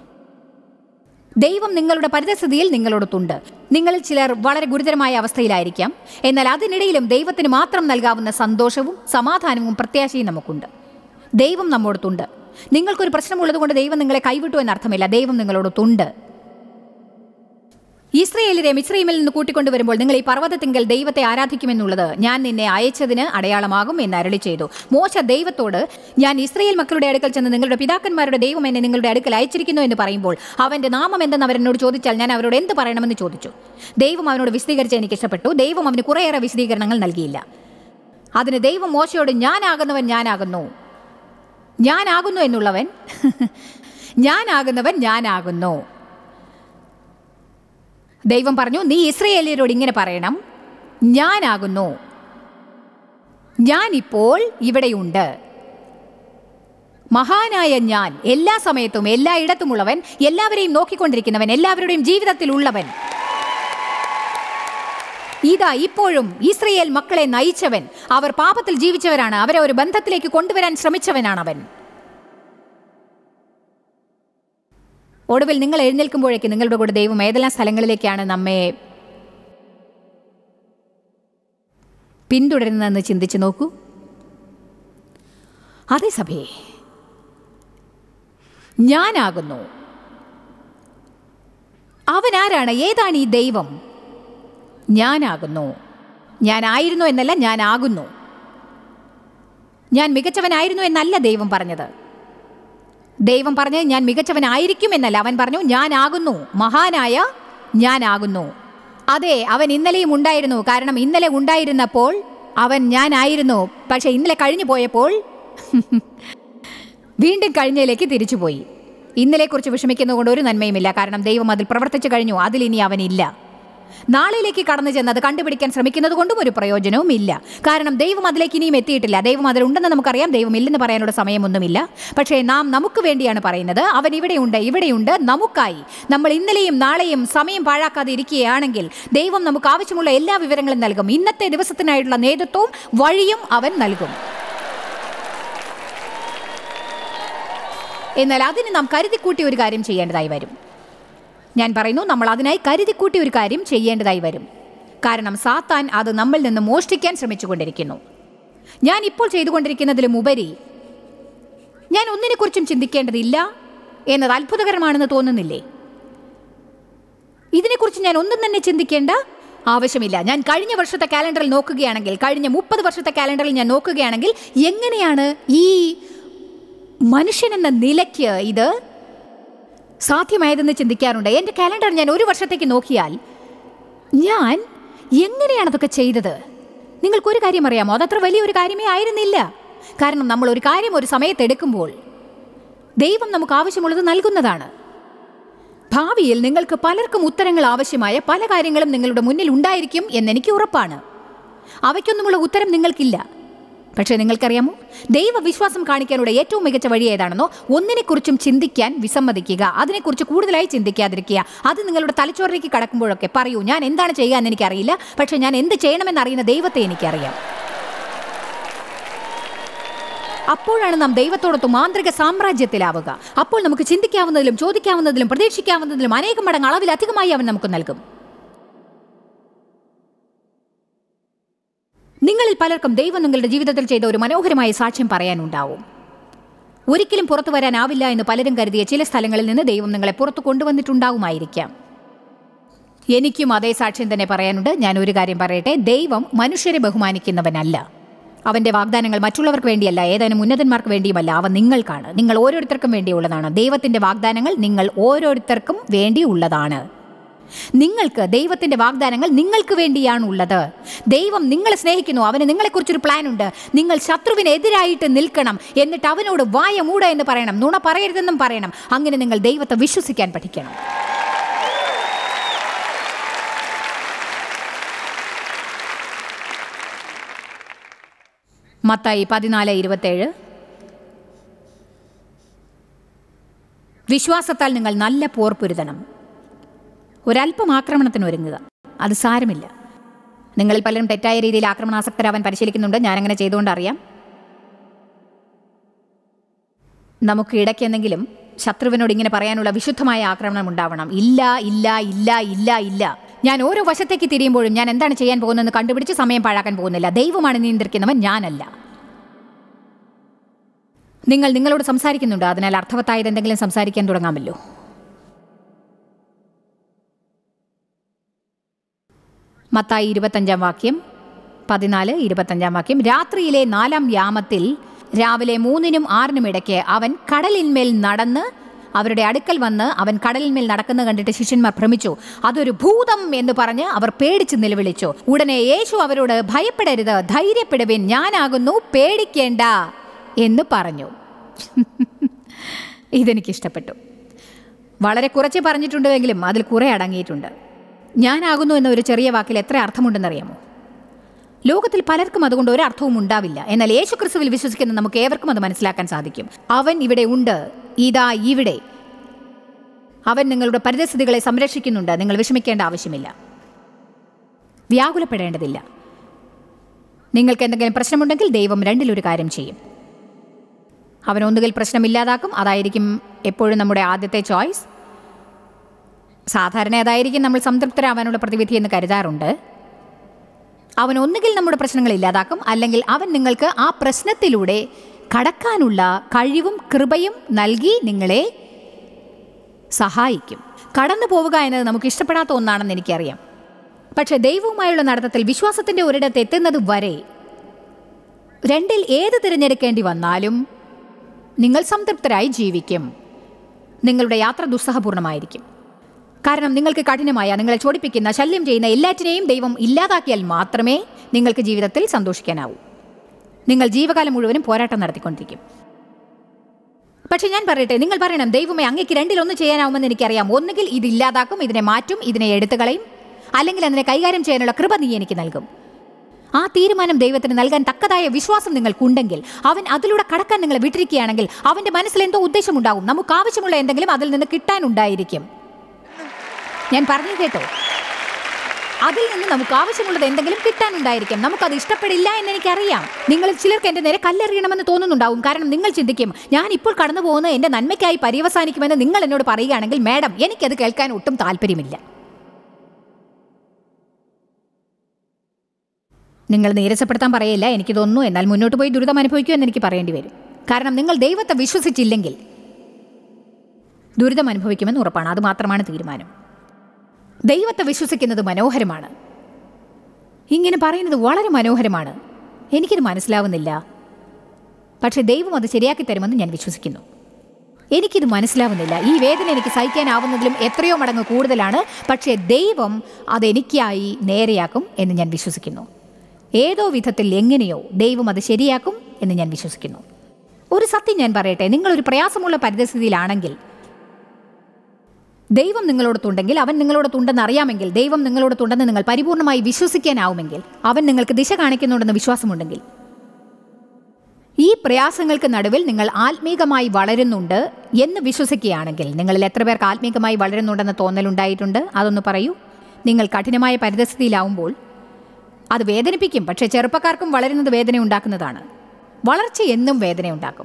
ദൈവം നിങ്ങളുടെ പരിതസ്ഥിതിയിൽ നിങ്ങളോടൊത്തുണ്ട് നിങ്ങളിൽ ചിലർ വളരെ ഗുരുതരമായ അവസ്ഥയിലായിരിക്കാം എന്നാൽ അതിനിടയിലും ദൈവത്തിന് മാത്രം നൽകാവുന്ന സന്തോഷവും സമാധാനവും പ്രത്യാശയും നമുക്കുണ്ട് ദൈവം നമ്മോടൊത്തുണ്ട് നിങ്ങൾക്കൊരു പ്രശ്നമുള്ളതുകൊണ്ട് ദൈവം നിങ്ങളെ കൈവിട്ടു എന്നർത്ഥമില്ല ദൈവം നിങ്ങളോടൊത്തുണ്ട് ഇസ്രയേലിനെ മിശ്രീമിൽ നിന്ന് കൂട്ടിക്കൊണ്ടുവരുമ്പോൾ നിങ്ങൾ ഈ പർവ്വതത്തിങ്കൽ ദൈവത്തെ ആരാധിക്കുമെന്നുള്ളത് ഞാൻ നിന്നെ അയച്ചതിന് അടയാളമാകും എന്ന് അരളി ചെയ്തു മോശ ദൈവത്തോട് ഞാൻ ഇസ്രയേൽ മക്കളുടെ അടുക്കൽ ചെന്ന് നിങ്ങളുടെ പിതാക്കന്മാരുടെ ദൈവം എന്നെ നിങ്ങളുടെ അടുക്കൽ അയച്ചിരിക്കുന്നു എന്ന് പറയുമ്പോൾ അവന്റെ നാമം എന്തെന്ന് അവരെന്നോട് ചോദിച്ചാൽ ഞാൻ അവരോട് എന്ത് പറയണമെന്ന് ചോദിച്ചു ദൈവം അവനോട് വിശദീകരിച്ച് എനിക്ക് ഇഷ്ടപ്പെട്ടു ദൈവം അവന് കുറേയേറെ വിശദീകരണങ്ങൾ നൽകിയില്ല അതിന് ദൈവം മോശയോട് ഞാനാകുന്നവൻ ഞാനാകുന്നു ഞാനാകുന്നു എന്നുള്ളവൻ ഞാനാകുന്നവൻ ഞാനാകുന്നു ദൈവം പറഞ്ഞു നീ ഇസ്രയേലിയരോട് ഇങ്ങനെ പറയണം ഞാനാകുന്നു ഞാനിപ്പോൾ ഇവിടെയുണ്ട് മഹാനായ ഞാൻ എല്ലാ സമയത്തും എല്ലായിടത്തുമുള്ളവൻ എല്ലാവരെയും നോക്കിക്കൊണ്ടിരിക്കുന്നവൻ എല്ലാവരുടെയും ജീവിതത്തിലുള്ളവൻ ഇതാ ഇപ്പോഴും ഇസ്രയേൽ മക്കളെ നയിച്ചവൻ അവർ പാപത്തിൽ ജീവിച്ചവരാണ് അവരെ ഒരു ബന്ധത്തിലേക്ക് കൊണ്ടുവരാൻ ശ്രമിച്ചവനാണ് അവൻ ഒടുവിൽ നിങ്ങൾ എഴുന്നേൽക്കുമ്പോഴേക്ക് നിങ്ങളുടെ കൂടെ ദൈവം ഏതെല്ലാം സ്ഥലങ്ങളിലേക്കാണ് നമ്മെ പിന്തുടരുന്നതെന്ന് ചിന്തിച്ചു നോക്കൂ അതേ സഭയെ ഞാനാകുന്നു അവനാരാണ് ഏതാണ് ഈ ദൈവം ഞാനാകുന്നു ഞാനായിരുന്നു എന്നല്ല ഞാനാകുന്നു ഞാൻ മികച്ചവനായിരുന്നു എന്നല്ല ദൈവം പറഞ്ഞത് ദൈവം പറഞ്ഞത് ഞാൻ മികച്ചവനായിരിക്കും എന്നല്ല അവൻ പറഞ്ഞു ഞാനാകുന്നു മഹാനായ ഞാനാകുന്നു അതെ അവൻ ഇന്നലെയും ഉണ്ടായിരുന്നു കാരണം ഇന്നലെ ഉണ്ടായിരുന്നപ്പോൾ അവൻ ഞാനായിരുന്നു പക്ഷെ ഇന്നലെ കഴിഞ്ഞു പോയപ്പോൾ വീണ്ടും കഴിഞ്ഞതിലേക്ക് തിരിച്ചുപോയി ഇന്നലെക്കുറിച്ച് വിഷമിക്കുന്നതുകൊണ്ട് ഒരു നന്മയുമില്ല കാരണം ദൈവം അതിൽ പ്രവർത്തിച്ചു കഴിഞ്ഞു അതിലിനി അവനില്ല നാളെയിലേക്ക് കടന്നു ചെന്ന് അത് കണ്ടുപിടിക്കാൻ ശ്രമിക്കുന്നത് കൊണ്ടും ഒരു പ്രയോജനവും ഇല്ല കാരണം ദൈവം അതിലേക്ക് ഇനിയും എത്തിയിട്ടില്ല ദൈവം അതിലുണ്ടെന്ന് നമുക്കറിയാം ദൈവം ഇല്ലെന്ന് പറയാനുള്ള സമയമൊന്നുമില്ല പക്ഷേ നാം നമുക്ക് വേണ്ടിയാണ് പറയുന്നത് അവൻ ഇവിടെയുണ്ട് ഇവിടെയുണ്ട് നമുക്കായി നമ്മൾ ഇന്നലെയും നാളെയും സമയം പാഴാക്കാതെ ഇരിക്കുകയാണെങ്കിൽ ദൈവം നമുക്ക് ആവശ്യമുള്ള എല്ലാ വിവരങ്ങളും നൽകും ഇന്നത്തെ ദിവസത്തിനായിട്ടുള്ള നേതൃത്വവും വഴിയും അവൻ നൽകും എന്നാൽ അതിന് നാം കരുതിക്കൂട്ടി ഒരു കാര്യം ചെയ്യേണ്ടതായി വരും ഞാൻ പറയുന്നു നമ്മൾ അതിനായി കരുതിക്കൂട്ടി ഒരു കാര്യം ചെയ്യേണ്ടതായി വരും കാരണം സാത്താൻ അത് നമ്മിൽ നിന്ന് മോഷ്ടിക്കാൻ ശ്രമിച്ചുകൊണ്ടിരിക്കുന്നു ഞാൻ ഇപ്പോൾ ചെയ്തുകൊണ്ടിരിക്കുന്നതിലും ഉപരി ഞാൻ ഒന്നിനെക്കുറിച്ചും ചിന്തിക്കേണ്ടതില്ല എന്നത് അത്ഭുതകരമാണെന്ന് തോന്നുന്നില്ലേ ഇതിനെക്കുറിച്ച് ഞാൻ ഒന്നും തന്നെ ചിന്തിക്കേണ്ട ആവശ്യമില്ല ഞാൻ കഴിഞ്ഞ വർഷത്തെ കാലണ്ടറിൽ നോക്കുകയാണെങ്കിൽ കഴിഞ്ഞ മുപ്പത് വർഷത്തെ കാലണ്ടറിൽ ഞാൻ നോക്കുകയാണെങ്കിൽ എങ്ങനെയാണ് ഈ മനുഷ്യൻ എന്ന നിലയ്ക്ക് ഇത് സാധ്യമായതെന്ന് ചിന്തിക്കാറുണ്ട് എൻ്റെ കാലണ്ടർ ഞാൻ ഒരു വർഷത്തേക്ക് നോക്കിയാൽ ഞാൻ എങ്ങനെയാണ് അതൊക്കെ ചെയ്തത് നിങ്ങൾക്കൊരു കാര്യം അറിയാമോ അതത്ര വലിയൊരു കാര്യമേ ആയിരുന്നില്ല കാരണം നമ്മൾ ഒരു കാര്യം ഒരു സമയത്ത് എടുക്കുമ്പോൾ ദൈവം നമുക്ക് ആവശ്യമുള്ളത് നൽകുന്നതാണ് ഭാവിയിൽ നിങ്ങൾക്ക് പലർക്കും ഉത്തരങ്ങൾ ആവശ്യമായ പല കാര്യങ്ങളും നിങ്ങളുടെ മുന്നിൽ ഉണ്ടായിരിക്കും എന്നെനിക്ക് ഉറപ്പാണ് അവയ്ക്കൊന്നുമുള്ള ഉത്തരം നിങ്ങൾക്കില്ല പക്ഷേ നിങ്ങൾക്കറിയാമോ ദൈവവിശ്വാസം കാണിക്കാനുള്ള ഏറ്റവും മികച്ച വഴി ഏതാണെന്നോ ഒന്നിനെക്കുറിച്ചും ചിന്തിക്കാൻ വിസമ്മതിക്കുക അതിനെക്കുറിച്ച് കൂടുതലായി ചിന്തിക്കാതിരിക്കുക അത് നിങ്ങളുടെ തലച്ചോറിലേക്ക് കടക്കുമ്പോഴൊക്കെ പറയൂ ഞാൻ എന്താണ് ചെയ്യുക എന്ന് എനിക്കറിയില്ല പക്ഷേ ഞാൻ എന്ത് ചെയ്യണമെന്ന് അറിയുന്ന ദൈവത്തെ എനിക്കറിയാം അപ്പോഴാണ് നാം ദൈവത്തോടൊത്ത് മാന്ത്രിക സാമ്രാജ്യത്തിലാവുക അപ്പോൾ നമുക്ക് ചിന്തിക്കാവുന്നതിലും ചോദിക്കാവുന്നതിലും പ്രതീക്ഷിക്കാവുന്നതിലും അനേകം മടങ്ങ് അളവിലധികമായി അവൻ നമുക്ക് നൽകും നിങ്ങളിൽ പലർക്കും ദൈവം നിങ്ങളുടെ ജീവിതത്തിൽ ചെയ്ത ഒരു മനോഹരമായ സാക്ഷ്യം പറയാനുണ്ടാവും ഒരിക്കലും പുറത്തു വരാനാവില്ല എന്ന് പലരും കരുതിയ ചില സ്ഥലങ്ങളിൽ നിന്ന് ദൈവം നിങ്ങളെ പുറത്തു കൊണ്ടുവന്നിട്ടുണ്ടാവുമായിരിക്കാം എനിക്കും അതേ സാക്ഷ്യം തന്നെ പറയാനുണ്ട് ഞാൻ ഒരു കാര്യം പറയട്ടെ ദൈവം മനുഷ്യരെ ബഹുമാനിക്കുന്നവനല്ല അവന്റെ വാഗ്ദാനങ്ങൾ മറ്റുള്ളവർക്ക് വേണ്ടിയല്ല ഏതാനും ഉന്നതന്മാർക്ക് വേണ്ടിയുമല്ല അവ നിങ്ങൾക്കാണ് നിങ്ങൾ ഓരോരുത്തർക്കും വേണ്ടിയുള്ളതാണ് ദൈവത്തിന്റെ വാഗ്ദാനങ്ങൾ നിങ്ങൾ ഓരോരുത്തർക്കും വേണ്ടിയുള്ളതാണ് നിങ്ങൾക്ക് ദൈവത്തിന്റെ വാഗ്ദാനങ്ങൾ നിങ്ങൾക്ക് വേണ്ടിയാണ് ഉള്ളത് ദൈവം നിങ്ങളെ സ്നേഹിക്കുന്നു അവന് നിങ്ങളെക്കുറിച്ചൊരു പ്ലാൻ ഉണ്ട് നിങ്ങൾ ശത്രുവിനെതിരായിട്ട് നിൽക്കണം എന്നിട്ട് അവനോട് വായ മൂട എന്ന് പറയണം നുണ പറയരുതെന്നും പറയണം അങ്ങനെ നിങ്ങൾ ദൈവത്തെ വിശ്വസിക്കാൻ പഠിക്കണം മത്തായി പതിനാല് ഇരുപത്തേഴ് വിശ്വാസത്താൽ നിങ്ങൾ നല്ല പോർ പൊരുതണം ഒരല്പം ആക്രമണത്തിന് ഒരുങ്ങുക അത് സാരമില്ല നിങ്ങളിൽ പലരും തെറ്റായ രീതിയിൽ ആക്രമണാസക്തരാവാൻ പരിശീലിക്കുന്നുണ്ട് ഞാനങ്ങനെ ചെയ്തുകൊണ്ട് അറിയാം നമുക്ക് ഇടയ്ക്കെന്തെങ്കിലും ശത്രുവിനോട് ഇങ്ങനെ പറയാനുള്ള വിശുദ്ധമായ ആക്രമണം ഉണ്ടാവണം ഇല്ല ഇല്ല ഇല്ല ഇല്ല ഇല്ല ഞാൻ ഓരോ വശത്തേക്ക് തിരിയുമ്പോഴും ഞാൻ എന്താണ് ചെയ്യാൻ പോകുന്നതെന്ന് കണ്ടുപിടിച്ച് സമയം പാഴാക്കാൻ പോകുന്നില്ല ദൈവമാണ് നിയന്ത്രിക്കുന്നവൻ ഞാനല്ല നിങ്ങൾ നിങ്ങളോട് സംസാരിക്കുന്നുണ്ട് അതിനാൽ അർത്ഥവത്തായത് എന്തെങ്കിലും സംസാരിക്കാൻ തുടങ്ങാമല്ലോ മത്തായി ഇരുപത്തഞ്ചാം വാക്യം പതിനാല് ഇരുപത്തഞ്ചാം വാക്യം രാത്രിയിലെ നാലാം യാമത്തിൽ രാവിലെ മൂന്നിനും ആറിനും ഇടയ്ക്ക് അവൻ കടലിന്മേൽ നടന്ന് അവരുടെ അടുക്കൽ വന്ന് അവൻ കടലിന്മേൽ നടക്കുന്ന കണ്ടിട്ട് ശിഷ്യന്മാർ ഭ്രമിച്ചു അതൊരു ഭൂതം എന്ന് പറഞ്ഞ് അവർ പേടിച്ച് നിലവിളിച്ചു ഉടനെ യേശു അവരോട് ഭയപ്പെടരുത് ധൈര്യപ്പെടുവിൻ ഞാനാകുന്നു പേടിക്കേണ്ട എന്ന് പറഞ്ഞു ഇതെനിക്കിഷ്ടപ്പെട്ടു വളരെ കുറച്ച് പറഞ്ഞിട്ടുണ്ടെങ്കിലും അതിൽ കുറെ അടങ്ങിയിട്ടുണ്ട് ഞാനാകുന്നു എന്ന ഒരു ചെറിയ വാക്കിൽ എത്ര അർത്ഥമുണ്ടെന്നറിയാമോ ലോകത്തിൽ പലർക്കും അതുകൊണ്ട് ഒരു അർത്ഥവും ഉണ്ടാവില്ല എന്നാൽ യേശു ക്രിസ്തുവിൽ വിശ്വസിക്കുന്ന നമുക്ക് ഏവർക്കും അത് മനസ്സിലാക്കാൻ സാധിക്കും അവൻ ഇവിടെ ഉണ്ട് ഇതാ ഇവിടെ അവൻ നിങ്ങളുടെ പരിതസ്ഥിതികളെ സംരക്ഷിക്കുന്നുണ്ട് നിങ്ങൾ വിഷമിക്കേണ്ട ആവശ്യമില്ല വ്യാകുലപ്പെടേണ്ടതില്ല നിങ്ങൾക്ക് എന്തെങ്കിലും പ്രശ്നമുണ്ടെങ്കിൽ ദൈവം രണ്ടിലൊരു കാര്യം ചെയ്യും അവൻ ഒന്നുകിൽ പ്രശ്നമില്ലാതാക്കും അതായിരിക്കും എപ്പോഴും നമ്മുടെ ആദ്യത്തെ ചോയ്സ് സാധാരണ അതായിരിക്കും നമ്മൾ സംതൃപ്തരാവാനുള്ള പ്രതിവിധി എന്ന് കരുതാറുണ്ട് അവൻ ഒന്നുകിൽ നമ്മുടെ പ്രശ്നങ്ങൾ ഇല്ലാതാക്കും അല്ലെങ്കിൽ അവൻ നിങ്ങൾക്ക് ആ പ്രശ്നത്തിലൂടെ കടക്കാനുള്ള കഴിവും കൃപയും നൽകി നിങ്ങളെ സഹായിക്കും കടന്നു പോവുക എന്നത് നമുക്ക് ഇഷ്ടപ്പെടാത്ത ഒന്നാണെന്ന് എനിക്കറിയാം പക്ഷെ ദൈവവുമായുള്ള നടത്തത്തിൽ വിശ്വാസത്തിന്റെ ഒരിടത്ത് എത്തുന്നത് വരെ രണ്ടിൽ ഏത് തിരഞ്ഞെടുക്കേണ്ടി വന്നാലും നിങ്ങൾ സംതൃപ്തരായി ജീവിക്കും നിങ്ങളുടെ യാത്ര ദുസ്സഹപൂർണമായിരിക്കും കാരണം നിങ്ങൾക്ക് കഠിനമായ നിങ്ങളെ ചോടിപ്പിക്കുന്ന ശല്യം ചെയ്യുന്ന എല്ലാറ്റിനെയും ദൈവം ഇല്ലാതാക്കിയാൽ മാത്രമേ നിങ്ങൾക്ക് ജീവിതത്തിൽ സന്തോഷിക്കാനാവൂ നിങ്ങൾ ജീവകാലം മുഴുവനും പോരാട്ടം നടത്തിക്കൊണ്ടിരിക്കും പക്ഷെ ഞാൻ പറയട്ടെ നിങ്ങൾ പറയണം ദൈവമേ അങ്ങേക്ക് രണ്ടിലൊന്ന് ചെയ്യാനാവുമെന്ന് എനിക്കറിയാം ഒന്നുകിൽ ഇത് ഇല്ലാതാക്കും ഇതിനെ മാറ്റും ഇതിനെ എടുത്തു കളയും അല്ലെങ്കിൽ അതിനെ കൈകാര്യം ചെയ്യാനുള്ള കൃപ നീ എനിക്ക് നൽകും ആ തീരുമാനം ദൈവത്തിന് നൽകാൻ തക്കതായ വിശ്വാസം നിങ്ങൾക്കുണ്ടെങ്കിൽ അവൻ അതിലൂടെ കടക്കാൻ നിങ്ങളെ വിട്ടിരിക്കുകയാണെങ്കിൽ അവന്റെ മനസ്സിൽ എന്തോ ഉദ്ദേശമുണ്ടാകും നമുക്ക് ആവശ്യമുള്ള എന്തെങ്കിലും അതിൽ നിന്ന് കിട്ടാനുണ്ടായിരിക്കും ഞാൻ പറഞ്ഞു കേട്ടോ അതിൽ നിന്ന് നമുക്ക് ആവശ്യമുള്ളത് എന്തെങ്കിലും കിട്ടാനുണ്ടായിരിക്കും നമുക്കത് ഇഷ്ടപ്പെടില്ല എന്ന് എനിക്കറിയാം നിങ്ങളിൽ ചിലർക്ക് എന്റെ നേരെ കല്ലെറിയണമെന്ന് തോന്നുന്നുണ്ടാവും കാരണം നിങ്ങൾ ചിന്തിക്കും ഞാൻ ഇപ്പോൾ കടന്നു പോകുന്ന എന്റെ നന്മയ്ക്കായി പര്യവസാനിക്കുമെന്ന് നിങ്ങൾ എന്നോട് പറയുകയാണെങ്കിൽ മാഡം എനിക്കത് കേൾക്കാൻ ഒട്ടും താല്പര്യമില്ല നിങ്ങൾ നീരസപ്പെടുത്താൻ പറയില്ല എനിക്ക് തോന്നുന്നു എന്നാൽ മുന്നോട്ട് പോയി ദുരിതം അനുഭവിക്കൂ എന്ന് എനിക്ക് പറയേണ്ടി വരും കാരണം നിങ്ങൾ ദൈവത്തെ വിശ്വസിച്ചില്ലെങ്കിൽ ദുരിതം അനുഭവിക്കുമെന്ന് ഉറപ്പാണ് അത് മാത്രമാണ് തീരുമാനം ദൈവത്തെ വിശ്വസിക്കുന്നത് മനോഹരമാണ് ഇങ്ങനെ പറയുന്നത് വളരെ മനോഹരമാണ് എനിക്കിത് മനസ്സിലാവുന്നില്ല പക്ഷേ ദൈവം അത് ശരിയാക്കി തരുമെന്ന് ഞാൻ വിശ്വസിക്കുന്നു എനിക്കിത് മനസ്സിലാവുന്നില്ല ഈ വേദന എനിക്ക് സഹിക്കാനാവുന്നതിലും എത്രയോ മടങ്ങ് കൂടുതലാണ് പക്ഷേ ദൈവം അതെനിക്കായി നേരെയാക്കും എന്ന് ഞാൻ വിശ്വസിക്കുന്നു ഏതോ വിധത്തിൽ എങ്ങനെയോ ദൈവം അത് ശരിയാക്കും എന്ന് ഞാൻ വിശ്വസിക്കുന്നു ഒരു സത്യം ഞാൻ പറയട്ടെ നിങ്ങളൊരു പ്രയാസമുള്ള പരിതസ്ഥിതിയിലാണെങ്കിൽ ദൈവം നിങ്ങളോടത്തുണ്ടെങ്കിൽ അവൻ നിങ്ങളോടത്തുണ്ടെന്ന് അറിയാമെങ്കിൽ ദൈവം നിങ്ങളോടത്തുണ്ടെന്ന് നിങ്ങൾ പരിപൂർണമായി വിശ്വസിക്കാനാവുമെങ്കിൽ അവൻ നിങ്ങൾക്ക് ദിശ കാണിക്കുന്നുണ്ടെന്ന് വിശ്വാസമുണ്ടെങ്കിൽ ഈ പ്രയാസങ്ങൾക്ക് നടുവിൽ നിങ്ങൾ ആത്മീകമായി വളരുന്നുണ്ട് എന്ന് വിശ്വസിക്കുകയാണെങ്കിൽ നിങ്ങളിൽ എത്ര പേർക്ക് ആത്മീകമായി വളരുന്നുണ്ടെന്ന് തോന്നലുണ്ടായിട്ടുണ്ട് അതൊന്ന് പറയൂ നിങ്ങൾ കഠിനമായ പരിതസ്ഥിതിയിലാവുമ്പോൾ അത് വേദനിപ്പിക്കും പക്ഷേ ചെറുപ്പക്കാർക്കും വളരുന്നത് വേദന ഉണ്ടാക്കുന്നതാണ് വളർച്ച എന്നും വേദന ഉണ്ടാക്കും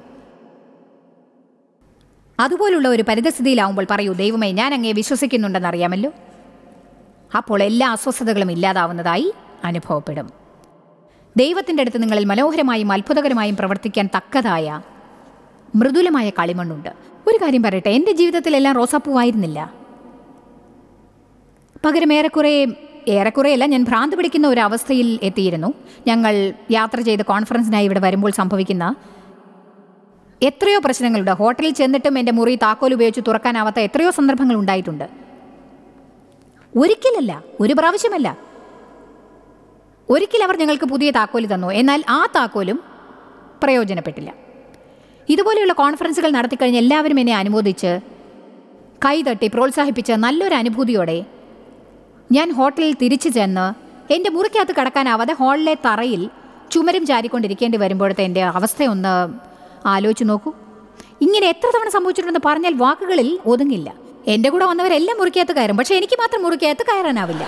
അതുപോലുള്ള ഒരു പരിതസ്ഥിതിയിലാവുമ്പോൾ പറയൂ ദൈവമേ ഞാൻ അങ്ങേ വിശ്വസിക്കുന്നുണ്ടെന്ന് അറിയാമല്ലോ അപ്പോൾ എല്ലാ അസ്വസ്ഥതകളും ഇല്ലാതാവുന്നതായി അനുഭവപ്പെടും ദൈവത്തിൻ്റെ അടുത്ത് നിങ്ങളിൽ മനോഹരമായും അത്ഭുതകരമായും പ്രവർത്തിക്കാൻ തക്കതായ മൃദുലമായ കളിമണ്ണുണ്ട് ഒരു കാര്യം പറയട്ടെ എൻ്റെ ജീവിതത്തിലെല്ലാം റോസാപ്പൂവായിരുന്നില്ല പകരം ഏറെക്കുറെ ഏറെക്കുറെയല്ല ഞാൻ ഭ്രാന്ത് പിടിക്കുന്ന ഒരു അവസ്ഥയിൽ എത്തിയിരുന്നു ഞങ്ങൾ യാത്ര ചെയ്ത് കോൺഫറൻസിനായി ഇവിടെ വരുമ്പോൾ സംഭവിക്കുന്ന എത്രയോ പ്രശ്നങ്ങളുണ്ട് ഹോട്ടലിൽ ചെന്നിട്ടും എൻ്റെ മുറി താക്കോൽ ഉപയോഗിച്ച് തുറക്കാനാവാത്ത എത്രയോ സന്ദർഭങ്ങൾ ഉണ്ടായിട്ടുണ്ട് ഒരിക്കലല്ല ഒരു പ്രാവശ്യമല്ല ഒരിക്കൽ അവർ ഞങ്ങൾക്ക് പുതിയ താക്കോല് തന്നു എന്നാൽ ആ താക്കോലും പ്രയോജനപ്പെട്ടില്ല ഇതുപോലെയുള്ള കോൺഫറൻസുകൾ നടത്തിക്കഴിഞ്ഞ് എല്ലാവരും എന്നെ അനുമോദിച്ച് കൈതട്ടി പ്രോത്സാഹിപ്പിച്ച് നല്ലൊരു അനുഭൂതിയോടെ ഞാൻ ഹോട്ടലിൽ തിരിച്ചു ചെന്ന് എൻ്റെ മുറിക്കകത്ത് കടക്കാനാവാതെ ഹാളിലെ തറയിൽ ചുമരും ചാരിക്കൊണ്ടിരിക്കേണ്ടി വരുമ്പോഴത്തെ എൻ്റെ അവസ്ഥയൊന്ന് ആലോചിച്ച് നോക്കൂ ഇങ്ങനെ എത്ര തവണ സംഭവിച്ചിട്ടുണ്ടെന്ന് പറഞ്ഞാൽ വാക്കുകളിൽ ഒതുങ്ങില്ല എൻ്റെ കൂടെ വന്നവരെല്ലാം മുറിക്കകത്ത് കയറും പക്ഷേ എനിക്ക് മാത്രം മുറിക്കകത്ത് കയറാനാവില്ല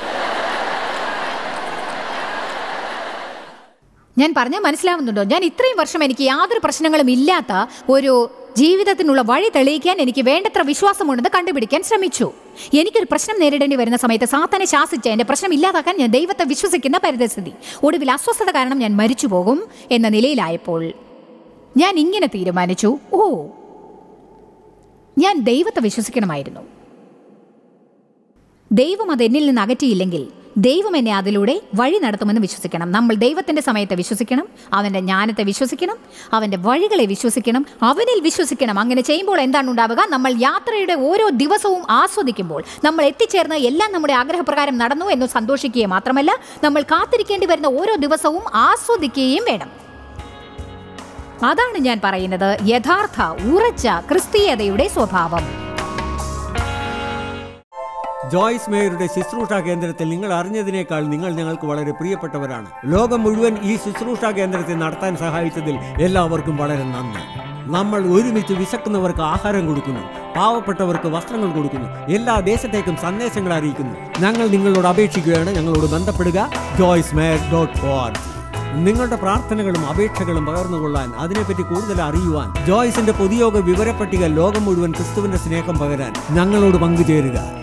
ഞാൻ പറഞ്ഞാൽ മനസ്സിലാവുന്നുണ്ടോ ഞാൻ ഇത്രയും വർഷം എനിക്ക് യാതൊരു പ്രശ്നങ്ങളും ഇല്ലാത്ത ഒരു ജീവിതത്തിനുള്ള വഴി തെളിയിക്കാൻ എനിക്ക് വേണ്ടത്ര വിശ്വാസമുണ്ടെന്ന് കണ്ടുപിടിക്കാൻ ശ്രമിച്ചു എനിക്കൊരു പ്രശ്നം നേരിടേണ്ടി വരുന്ന സമയത്ത് സാത്താനെ ശാസിച്ച് എൻ്റെ പ്രശ്നം ഇല്ലാതാക്കാൻ ഞാൻ ദൈവത്തെ വിശ്വസിക്കുന്ന പരിതസ്ഥിതി ഒടുവിൽ അസ്വസ്ഥത കാരണം ഞാൻ മരിച്ചു പോകും എന്ന നിലയിലായപ്പോൾ ഞാൻ ഇങ്ങനെ തീരുമാനിച്ചു ഓ ഞാൻ ദൈവത്തെ വിശ്വസിക്കണമായിരുന്നു ദൈവം അത് എന്നിൽ നിന്ന് അകറ്റിയില്ലെങ്കിൽ ദൈവം എന്നെ അതിലൂടെ വഴി നടത്തുമെന്ന് വിശ്വസിക്കണം നമ്മൾ ദൈവത്തിന്റെ സമയത്തെ വിശ്വസിക്കണം അവന്റെ ജ്ഞാനത്തെ വിശ്വസിക്കണം അവന്റെ വഴികളെ വിശ്വസിക്കണം അവനിൽ വിശ്വസിക്കണം അങ്ങനെ ചെയ്യുമ്പോൾ എന്താണ് ഉണ്ടാവുക നമ്മൾ യാത്രയുടെ ഓരോ ദിവസവും ആസ്വദിക്കുമ്പോൾ നമ്മൾ എത്തിച്ചേർന്ന എല്ലാം നമ്മുടെ ആഗ്രഹപ്രകാരം നടന്നു എന്ന് സന്തോഷിക്കുകയും മാത്രമല്ല നമ്മൾ കാത്തിരിക്കേണ്ടി വരുന്ന ഓരോ ദിവസവും ആസ്വദിക്കുകയും വേണം അതാണ് ഞാൻ പറയുന്നത് യഥാർത്ഥ ഉറച്ച ക്രിസ്തീയതയുടെ സ്വഭാവം ജോയ്സ് മേയറുടെ ശുശ്രൂഷ കേന്ദ്രത്തിൽ നിങ്ങൾ അറിഞ്ഞതിനേക്കാൾ നിങ്ങൾ ഞങ്ങൾക്ക് വളരെ പ്രിയപ്പെട്ടവരാണ് ലോകം മുഴുവൻ ഈ ശുശ്രൂഷ കേന്ദ്രത്തെ നടത്താൻ സഹായിച്ചതിൽ എല്ലാവർക്കും വളരെ നന്ദി നമ്മൾ ഒരുമിച്ച് വിശക്കുന്നവർക്ക് ആഹാരം കൊടുക്കുന്നു പാവപ്പെട്ടവർക്ക് വസ്ത്രങ്ങൾ കൊടുക്കുന്നു എല്ലാ ദേശത്തേക്കും സന്ദേശങ്ങൾ അറിയിക്കുന്നു ഞങ്ങൾ നിങ്ങളോട് അപേക്ഷിക്കുകയാണ് ഞങ്ങളോട് ബന്ധപ്പെടുക ജോയ്സ് മേയർ ഡോട്ട് ഓർഗ് നിങ്ങളുടെ പ്രാർത്ഥനകളും അപേക്ഷകളും പകർന്നുകൊള്ളാൻ അതിനെപ്പറ്റി കൂടുതൽ അറിയുവാൻ ജോയ്സിന്റെ പൊതുയോഗ വിവരപ്പട്ടിക ലോകം മുഴുവൻ ക്രിസ്തുവിന്റെ സ്നേഹം പകരാൻ ഞങ്ങളോട് പങ്കുചേരുക